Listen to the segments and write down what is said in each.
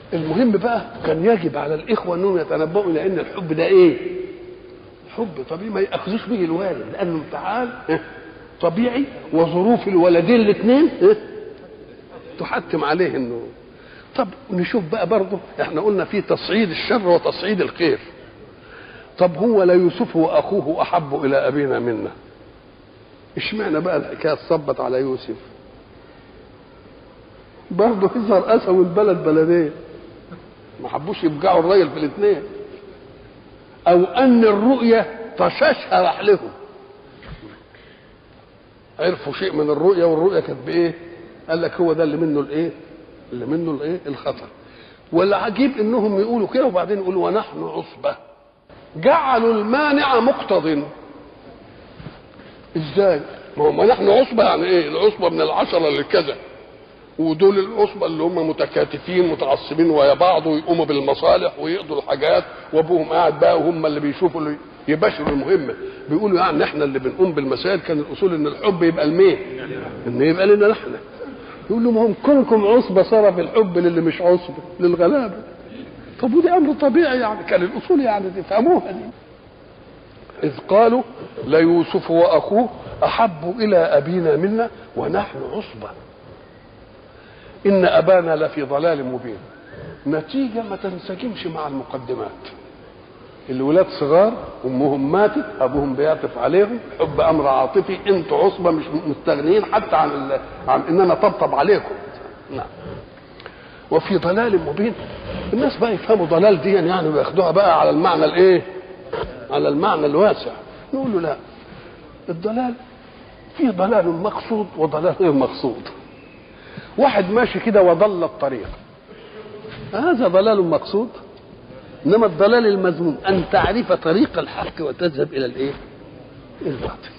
المهم بقى كان يجب على الاخوه انهم يتنبؤوا الى ان الحب ده ايه حب طبيعي ما ياخذوش به الوالد لانه امتحان طبيعي وظروف الولدين الاثنين تحتم عليه انه طب نشوف بقى برضه احنا قلنا في تصعيد الشر وتصعيد الخير طب هو لا يوسف واخوه احب الى ابينا منا اشمعنى بقى الحكايه تصبت على يوسف برضه يظهر اسوي البلد بلدين ما حبوش يبقعوا الراجل في الاثنين او ان الرؤيه طشاشها راح لهم عرفوا شيء من الرؤيه والرؤيه كانت بايه قال لك هو ده اللي منه الايه اللي منه الايه الخطر والعجيب انهم يقولوا كده وبعدين يقولوا ونحن عصبه جعلوا المانع مقتض ازاي ما هو نحن عصبه يعني ايه العصبه من العشره للكذا ودول العصبه اللي هم متكاتفين متعصبين ويا بعض ويقوموا بالمصالح ويقضوا الحاجات وابوهم قاعد بقى وهم اللي بيشوفوا اللي يباشروا المهمه بيقولوا يعني احنا اللي بنقوم بالمسائل كان الاصول ان الحب يبقى لمين؟ ان يبقى لنا نحن يقول لهم هم كلكم عصبه صار الحب للي مش عصبه للغلابه طب ودي امر طبيعي يعني كان الاصول يعني تفهموها دي اذ قالوا ليوسف واخوه احب الى ابينا منا ونحن عصبه ان ابانا لفي ضلال مبين نتيجه ما تنسجمش مع المقدمات الولاد صغار امهم ماتت ابوهم بيعطف عليهم حب امر عاطفي انتوا عصبه مش مستغنيين حتى عن ال... عن ان انا طبطب عليكم نعم وفي ضلال مبين الناس بقى يفهموا ضلال دي يعني وياخدوها بقى على المعنى الايه على المعنى الواسع نقول له لا الضلال في ضلال مقصود وضلال غير مقصود واحد ماشي كده وضل الطريق هذا ضلال مقصود انما الضلال المذموم ان تعرف طريق الحق وتذهب الى الايه الباطل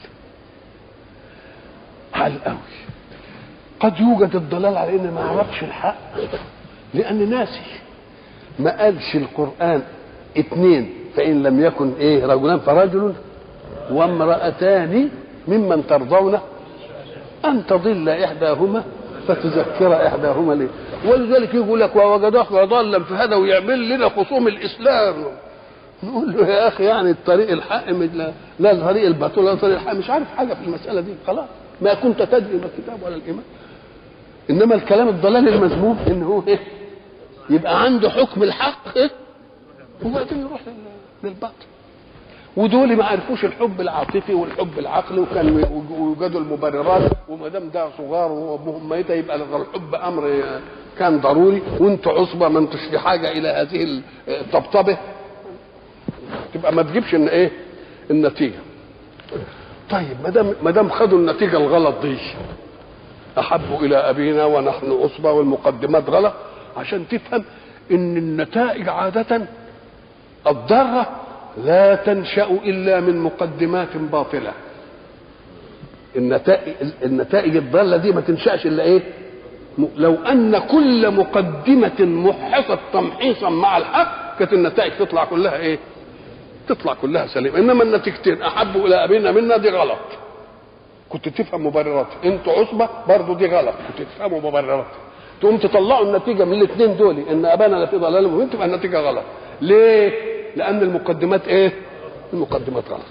حال قوي قد يوجد الضلال على ان ما اعرفش الحق لان ناسي ما قالش القران اثنين فان لم يكن ايه رجلان فرجل وامراتان ممن ترضون ان تضل احداهما فتذكر احداهما ليه ولذلك يقول لك ووجدك ضالا في هذا ويعمل لنا خصوم الاسلام نقول له يا اخي يعني الطريق الحق لا لا طريق الباطل ولا طريق الحق مش عارف حاجه في المساله دي خلاص ما كنت تدري ما الكتاب ولا الايمان انما الكلام الضلال المذموم ان هو ايه يبقى عنده حكم الحق إيه؟ وبعدين يروح للباطل ودول ما عرفوش الحب العاطفي والحب العقلي وكانوا يوجدوا المبررات وما دام ده صغار وابوهم ميته يبقى الحب امر كان ضروري وانتوا عصبه ما انتوش في حاجه الى هذه الطبطبه تبقى ما تجيبش ان ايه النتيجه طيب ما دام ما دام خدوا النتيجه الغلط دي احبوا الى ابينا ونحن عصبه والمقدمات غلط عشان تفهم ان النتائج عاده الضاره لا تنشا الا من مقدمات باطله النتائج النتائج الضاله دي ما تنشاش الا ايه لو ان كل مقدمه محصت تمحيصا مع الحق كانت النتائج تطلع كلها ايه تطلع كلها سليمه انما النتيجتين احبوا الى ابينا منا دي غلط كنت تفهم مبررات انتوا عصبه برضه دي غلط كنت تفهموا مبررات تقوم تطلعوا النتيجه من الاثنين دول ان ابانا لفي ضلال مبين تبقى النتيجه غلط ليه لان المقدمات ايه المقدمات غلط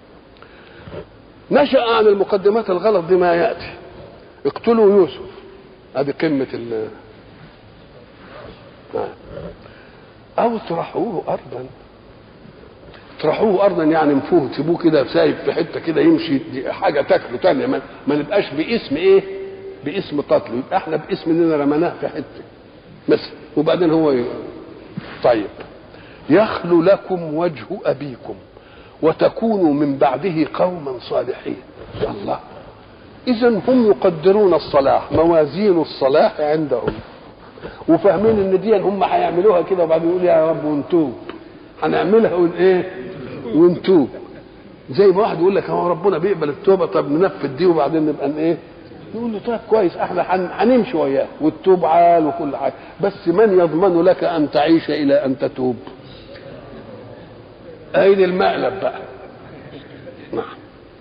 نشا عن المقدمات الغلط دي ما ياتي اقتلوا يوسف هذه قمه ال او اطرحوه ارضا اطرحوه ارضا يعني انفوه سيبوه كده سايب في حته كده يمشي دي حاجه تاكله تانية ما, ما نبقاش باسم ايه باسم قتله يبقى احنا باسم اننا رميناه في حته مثلا وبعدين هو ي... طيب يخلو لكم وجه ابيكم وتكونوا من بعده قوما صالحين الله اذا هم يقدرون الصلاح موازين الصلاح عندهم وفاهمين ان دي هم هيعملوها كده وبعدين يقول يا رب ونتوب هنعملها ون ايه ونتوب زي ما واحد يقول لك هو ربنا بيقبل التوبه طب ننفذ دي وبعدين نبقى ايه نقول له طيب كويس احنا هنمشي وياه والتوب عال وكل حاجه بس من يضمن لك ان تعيش الى ان تتوب اين المقلب بقى نعم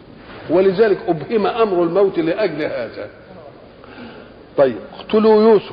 ولذلك ابهم امر الموت لاجل هذا طيب اقتلوا يوسف